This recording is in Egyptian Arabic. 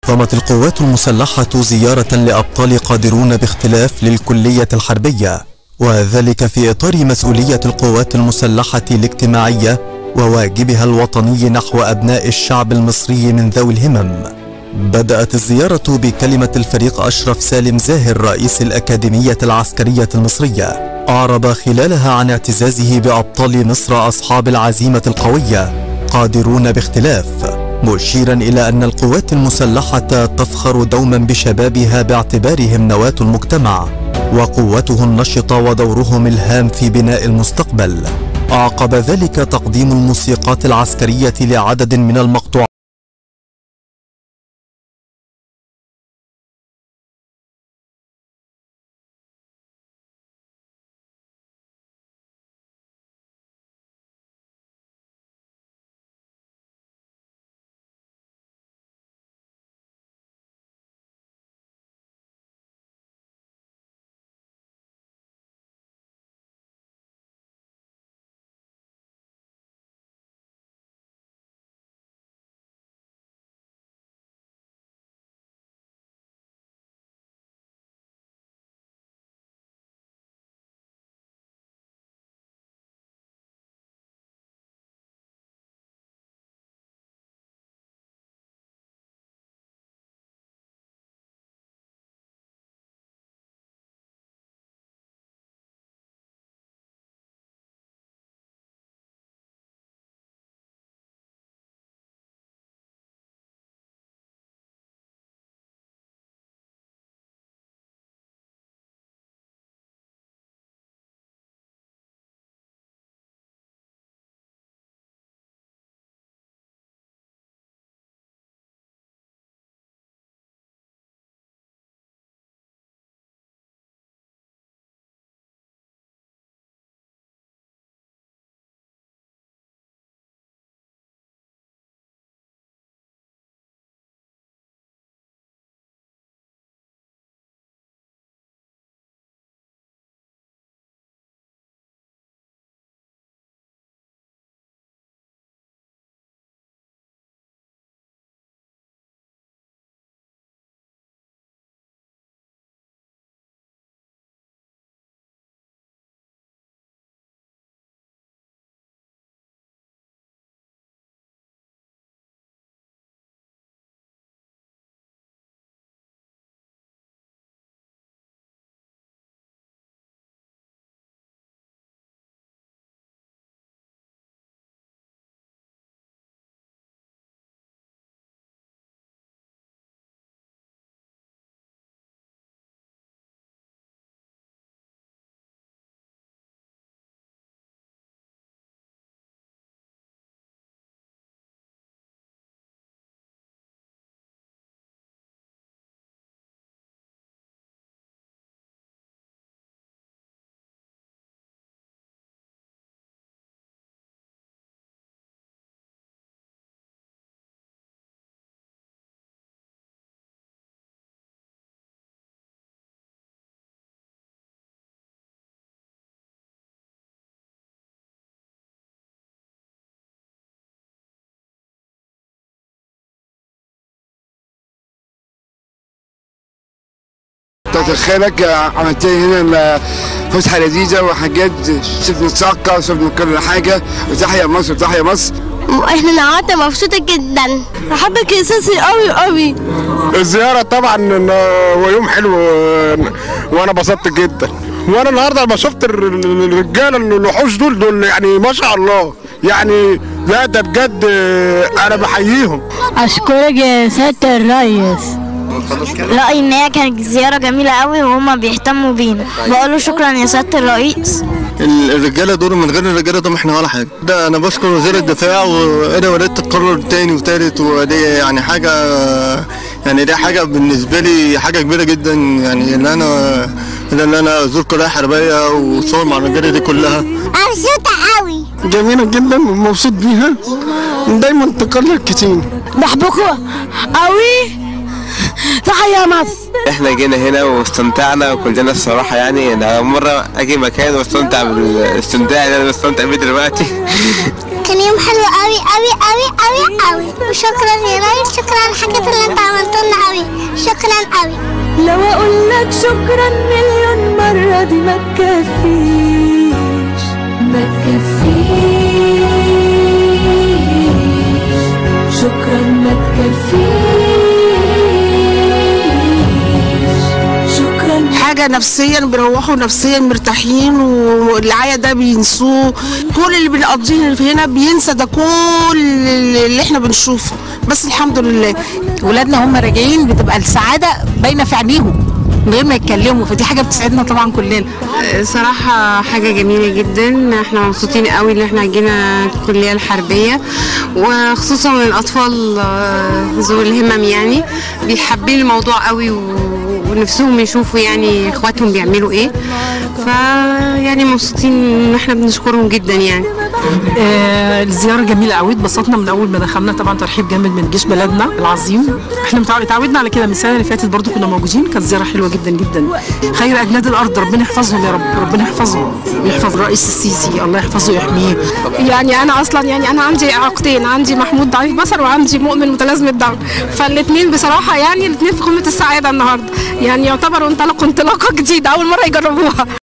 نظمت القوات المسلحة زيارة لأبطال قادرون باختلاف للكلية الحربية وذلك في إطار مسؤولية القوات المسلحة الاجتماعية وواجبها الوطني نحو أبناء الشعب المصري من ذوي الهمم بدأت الزيارة بكلمة الفريق أشرف سالم زاهر رئيس الأكاديمية العسكرية المصرية أعرب خلالها عن اعتزازه بأبطال مصر أصحاب العزيمة القوية قادرون باختلاف مشيرا إلى أن القوات المسلحة تفخر دوما بشبابها باعتبارهم نواة المجتمع وقوته النشطة ودورهم الهام في بناء المستقبل أعقب ذلك تقديم الموسيقات العسكرية لعدد من المقطوعات تدخلك عملت لي هنا فسحه لذيذه وحاجات شفنا الصاقه وشفنا كل حاجه وتحيا مصر وتحيا مصر احنا النهارده مبسوطه جدا بحبك يا ساسي قوي قوي الزيارة طبعا إن هو يوم حلو وانا انبسطت جدا وانا النهارده لما شفت الر- الرجاله الوحوش دول دول يعني ما شاء الله يعني لا ده بجد انا بحييهم اشكرك يا سياده الريس رأيي ان هي كانت زيارة جميلة قوي وهما بيهتموا بينا بقوله شكرا يا سيادة الرئيس الرجاله دول من غير الرجاله دول احنا ولا حاجه ده انا بشكر وزير الدفاع وانا ولدت تقرر تاني وتالت ودي يعني حاجه يعني دي حاجه بالنسبه لي حاجه كبيره جدا يعني ان انا ان انا ازور قريه حربيه وصور مع الرجاله دي كلها مبسوطة قوي جميله جدا ومبسوط بيها دايما تقرر كتير بحبكم قوي تحيا مصر احنا جينا هنا واستمتعنا كلنا الصراحة يعني انا أول مرة اجي مكان واستمتع بالاستمتاع اللي انا بستمتع بيه دلوقتي كان يوم حلو قوي قوي قوي قوي قوي وشكرا يا ريس شكرا على الحاجات اللي انت عملتها لنا قوي شكرا قوي لو اقول لك شكرا مليون مرة دي ما تكفيش ما تكفيش شكرا ما تكفيش شكرا حاجة نفسيا بيروحوا نفسيا مرتاحين والعيا ده بينسوه كل اللي بنقضيه هنا بينسى ده كل اللي احنا بنشوفه بس الحمد لله ولادنا هم راجعين بتبقى السعاده باينه في عينيهم من غير ما يتكلموا فدي حاجه بتسعدنا طبعا كلنا صراحة حاجة جميلة جدا احنا مبسوطين قوي ان احنا جينا الكلية الحربية وخصوصا الأطفال آه، ذوي الهمم يعني بيحبين الموضوع قوي و- ونفسهم يشوفوا يعني اخواتهم بيعملوا ايه فيعني مبسوطين ان احنا بنشكرهم جدا يعني آه الزيارة جميلة قوي اتبسطنا من أول ما دخلنا طبعا ترحيب جامد من جيش بلدنا العظيم احنا متعود- اتعودنا على كده من السنة اللي فاتت برضو كنا موجودين كانت زيارة حلوة جدا جدا خير أجناد الأرض ربنا يحفظهم يا رب ربنا يحفظهم ويحفظ الرئيس السيسي الله يحفظه ويحميه يعني انا اصلا يعني انا عندي اعاقتين عندي محمود ضعيف بصر وعندي مؤمن متلازمه دم فالاثنين بصراحه يعني الاثنين في قمه السعاده النهارده يعني يعتبروا انطلقوا انطلاقه جديده اول مره يجربوها